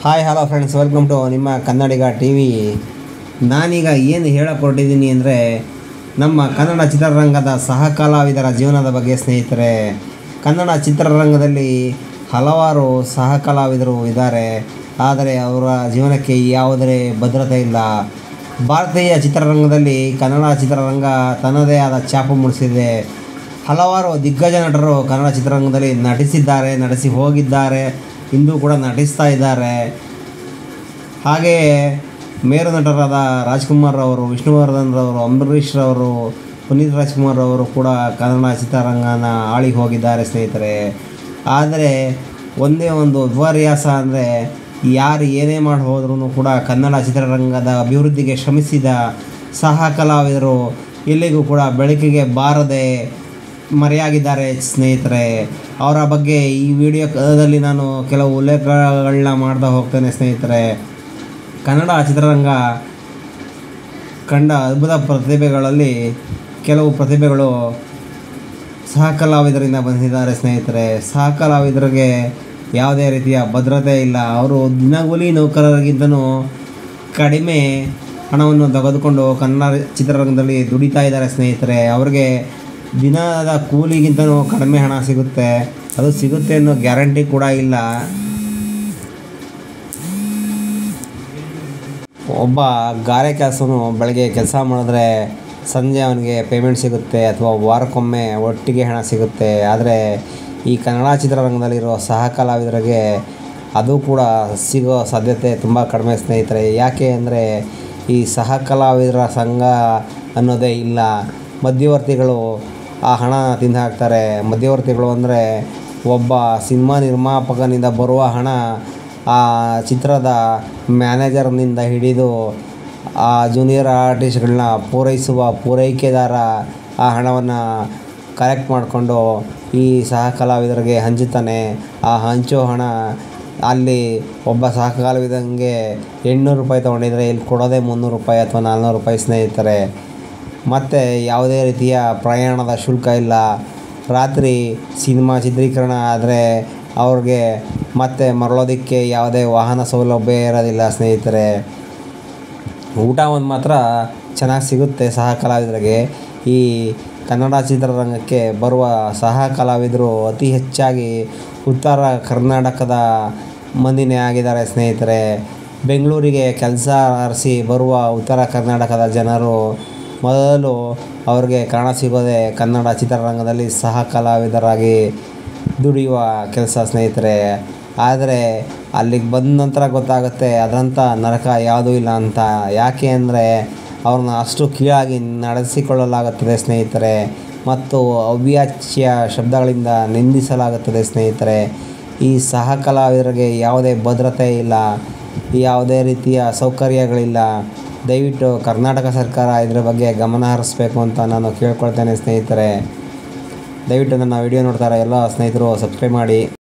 hi hello friends welcome to ನಿಮ್ಮ Kannadiga T V ನಾನೀಗ ಏನು ಹೇಳಕ್ಕೆ ಹೊರಟಿದ್ದೀನಿ ಅಂದರೆ ನಮ್ಮ ಕನ್ನಡ ಚಿತ್ರರಂಗದ ಸಹ ಕಲಾವಿದರ ಜೀವನದ ಬಗ್ಗೆ ಸ್ನೇಹಿತರೆ ಕನ್ನಡ ಚಿತ್ರರಂಗದಲ್ಲಿ ಹಲವಾರು ಸಹ ಕಲಾವಿದರು ಇದ್ದಾರೆ ಆದರೆ ಅವರ ಜೀವನಕ್ಕೆ ಯಾವುದೇ ಭದ್ರತೆ ಇಲ್ಲ ಭಾರತೀಯ ಚಿತ್ರರಂಗದಲ್ಲಿ ಕನ್ನಡ ಚಿತ್ರರಂಗ ತನ್ನದೇ ಆದ ಛಾಪು ಮೂಡಿಸಿದೆ ಹಲವಾರು ದಿಗ್ಗಜ ನಟರು ಕನ್ನಡ ಚಿತ್ರರಂಗದಲ್ಲಿ ನಟಿಸಿದ್ದಾರೆ ನಟಿಸಿ ಹೋಗಿದ್ದಾರೆ ಇಂದು ಕೂಡ ನಟಿಸ್ತಾ ಇದ್ದಾರೆ ಹಾಗೆಯೇ ಮೇರು ನಟರಾದ ರಾಜ್ಕುಮಾರ್ ಅವರು ವಿಷ್ಣುವರ್ಧನ್ ರವರು ಅಂಬರೀಷ್ ರವರು ಪುನೀತ್ ರಾಜ್ಕುಮಾರ್ ಅವರು ಕೂಡ ಕನ್ನಡ ಚಿತ್ರರಂಗನ ಆಳಿ ಹೋಗಿದ್ದಾರೆ ಸ್ನೇಹಿತರೆ ಆದರೆ ಒಂದೇ ಒಂದು ವಿಪರ್ಯಾಸ ಅಂದರೆ ಯಾರು ಏನೇ ಮಾಡಿ ಹೋದ್ರೂ ಕೂಡ ಕನ್ನಡ ಚಿತ್ರರಂಗದ ಅಭಿವೃದ್ಧಿಗೆ ಶ್ರಮಿಸಿದ ಸಹ ಕಲಾವಿದರು ಎಲ್ಲಿಗೂ ಕೂಡ ಬೆಳಕಿಗೆ ಬಾರದೆ ಮರೆಯಾಗಿದ್ದಾರೆ ಸ್ನೇಹಿತರೆ ಅವರ ಬಗ್ಗೆ ಈ ವಿಡಿಯೋದಲ್ಲಿ ನಾನು ಕೆಲವು ಉಲ್ಲೇಖಗಳನ್ನ ಮಾಡ್ತಾ ಹೋಗ್ತೇನೆ ಸ್ನೇಹಿತರೆ ಕನ್ನಡ ಚಿತ್ರರಂಗ ಕಂಡ ಅದ್ಭುತ ಪ್ರತಿಭೆಗಳಲ್ಲಿ ಕೆಲವು ಪ್ರತಿಭೆಗಳು ಸಹ ಕಲಾವಿದರಿಂದ ಬಂದಿದ್ದಾರೆ ಸ್ನೇಹಿತರೆ ಸಹ ಕಲಾವಿದರಿಗೆ ಯಾವುದೇ ರೀತಿಯ ಭದ್ರತೆ ಇಲ್ಲ ಅವರು ದಿನಗೂಲಿ ನೌಕರರಿಗಿಂತನೂ ಕಡಿಮೆ ಹಣವನ್ನು ತೆಗೆದುಕೊಂಡು ಕನ್ನಡ ಚಿತ್ರರಂಗದಲ್ಲಿ ದುಡಿತಾ ಇದ್ದಾರೆ ಸ್ನೇಹಿತರೆ ಅವ್ರಿಗೆ ದಿನದ ಕೂಲಿಗಿಂತನೂ ಕಡಿಮೆ ಹಣ ಸಿಗುತ್ತೆ ಅದು ಸಿಗುತ್ತೆ ಅನ್ನೋ ಗ್ಯಾರಂಟಿ ಕೂಡ ಇಲ್ಲ ಒಬ್ಬ ಗಾರೆ ಕೆಲಸನು ಬೆಳಗ್ಗೆ ಕೆಲಸ ಮಾಡಿದ್ರೆ ಸಂಜೆ ಅವನಿಗೆ ಪೇಮೆಂಟ್ ಸಿಗುತ್ತೆ ಅಥವಾ ವಾರಕ್ಕೊಮ್ಮೆ ಒಟ್ಟಿಗೆ ಹಣ ಸಿಗುತ್ತೆ ಆದರೆ ಈ ಕನ್ನಡ ಚಿತ್ರರಂಗದಲ್ಲಿರೋ ಸಹ ಕಲಾವಿದರಿಗೆ ಅದು ಕೂಡ ಸಿಗೋ ಸಾಧ್ಯತೆ ತುಂಬ ಕಡಿಮೆ ಸ್ನೇಹಿತರೆ ಯಾಕೆ ಅಂದರೆ ಈ ಸಹ ಕಲಾವಿದರ ಸಂಘ ಅನ್ನೋದೇ ಇಲ್ಲ ಮಧ್ಯವರ್ತಿಗಳು ಆ ಹಣ ತಿಂದು ಹಾಕ್ತಾರೆ ಮಧ್ಯವರ್ತಿಗಳು ಅಂದರೆ ಒಬ್ಬ ಸಿನಿಮಾ ನಿರ್ಮಾಪಕನಿಂದ ಬರುವ ಹಣ ಆ ಚಿತ್ರದ ಮ್ಯಾನೇಜರ್ನಿಂದ ಹಿಡಿದು ಆ ಜೂನಿಯರ್ ಆರ್ಟಿಸ್ಟ್ಗಳನ್ನ ಪೂರೈಸುವ ಪೂರೈಕೆದಾರ ಆ ಹಣವನ್ನು ಕಲೆಕ್ಟ್ ಮಾಡಿಕೊಂಡು ಈ ಸಹ ಕಲಾವಿದರಿಗೆ ಹಂಚುತ್ತಾನೆ ಆ ಹಂಚೋ ಹಣ ಅಲ್ಲಿ ಒಬ್ಬ ಸಹ ಕಲಾವಿದಂಗೆ ಎಂಟುನೂರು ರೂಪಾಯಿ ತೊಗೊಂಡಿದ್ರೆ ಇಲ್ಲಿ ಕೊಡೋದೇ ಮುನ್ನೂರು ರೂಪಾಯಿ ಅಥವಾ ನಾಲ್ನೂರು ರೂಪಾಯಿ ಸ್ನೇಹಿತರೆ ಮತ್ತು ಯಾವುದೇ ರೀತಿಯ ಪ್ರಯಾಣದ ಶುಲ್ಕ ಇಲ್ಲ ರಾತ್ರಿ ಸಿನಿಮಾ ಚಿತ್ರೀಕರಣ ಆದರೆ ಅವ್ರಿಗೆ ಮತ್ತೆ ಮರಳೋದಕ್ಕೆ ಯಾವುದೇ ವಾಹನ ಸೌಲಭ್ಯ ಇರೋದಿಲ್ಲ ಸ್ನೇಹಿತರೆ ಊಟ ಒಂದು ಮಾತ್ರ ಚೆನ್ನಾಗಿ ಸಿಗುತ್ತೆ ಸಹ ಕಲಾವಿದರಿಗೆ ಈ ಕನ್ನಡ ಚಿತ್ರರಂಗಕ್ಕೆ ಬರುವ ಸಹ ಕಲಾವಿದರು ಅತಿ ಹೆಚ್ಚಾಗಿ ಉತ್ತರ ಕರ್ನಾಟಕದ ಮಂದಿನೇ ಆಗಿದ್ದಾರೆ ಸ್ನೇಹಿತರೆ ಬೆಂಗಳೂರಿಗೆ ಕೆಲಸ ಅರಸಿ ಬರುವ ಉತ್ತರ ಕರ್ನಾಟಕದ ಜನರು ಮೊದಲು ಅವ್ರಿಗೆ ಕಾಣ ಸಿಗೋದೇ ಕನ್ನಡ ಚಿತ್ರರಂಗದಲ್ಲಿ ಸಹ ಕಲಾವಿದರಾಗಿ ದುಡಿಯುವ ಕೆಲಸ ಸ್ನೇಹಿತರೆ ಆದರೆ ಅಲ್ಲಿಗೆ ಬಂದ ನಂತರ ಗೊತ್ತಾಗುತ್ತೆ ಅದರಂಥ ನರಕ ಯಾವುದೂ ಇಲ್ಲ ಅಂತ ಯಾಕೆ ಅಂದರೆ ಅವ್ರನ್ನ ಅಷ್ಟು ಕೀಳಾಗಿ ನಡೆಸಿಕೊಳ್ಳಲಾಗುತ್ತದೆ ಸ್ನೇಹಿತರೆ ಮತ್ತು ಅವ್ಯಾಚ್ಯ ಶಬ್ದಗಳಿಂದ ನಿಂದಿಸಲಾಗುತ್ತದೆ ಸ್ನೇಹಿತರೆ ಈ ಸಹ ಕಲಾವಿದರಿಗೆ ಯಾವುದೇ ಭದ್ರತೆ ಇಲ್ಲ ಯಾವುದೇ ರೀತಿಯ ಸೌಕರ್ಯಗಳಿಲ್ಲ ದಯವಿಟ್ಟು ಕರ್ನಾಟಕ ಸರ್ಕಾರ ಇದರ ಬಗ್ಗೆ ಗಮನ ಹರಿಸ್ಬೇಕು ಅಂತ ನಾನು ಕೇಳ್ಕೊಳ್ತೇನೆ ಸ್ನೇಹಿತರೆ ದಯವಿಟ್ಟು ನನ್ನ ವಿಡಿಯೋ ನೋಡ್ತಾರೆ ಎಲ್ಲ ಸ್ನೇಹಿತರು ಸಬ್ಸ್ಕ್ರೈಬ್ ಮಾಡಿ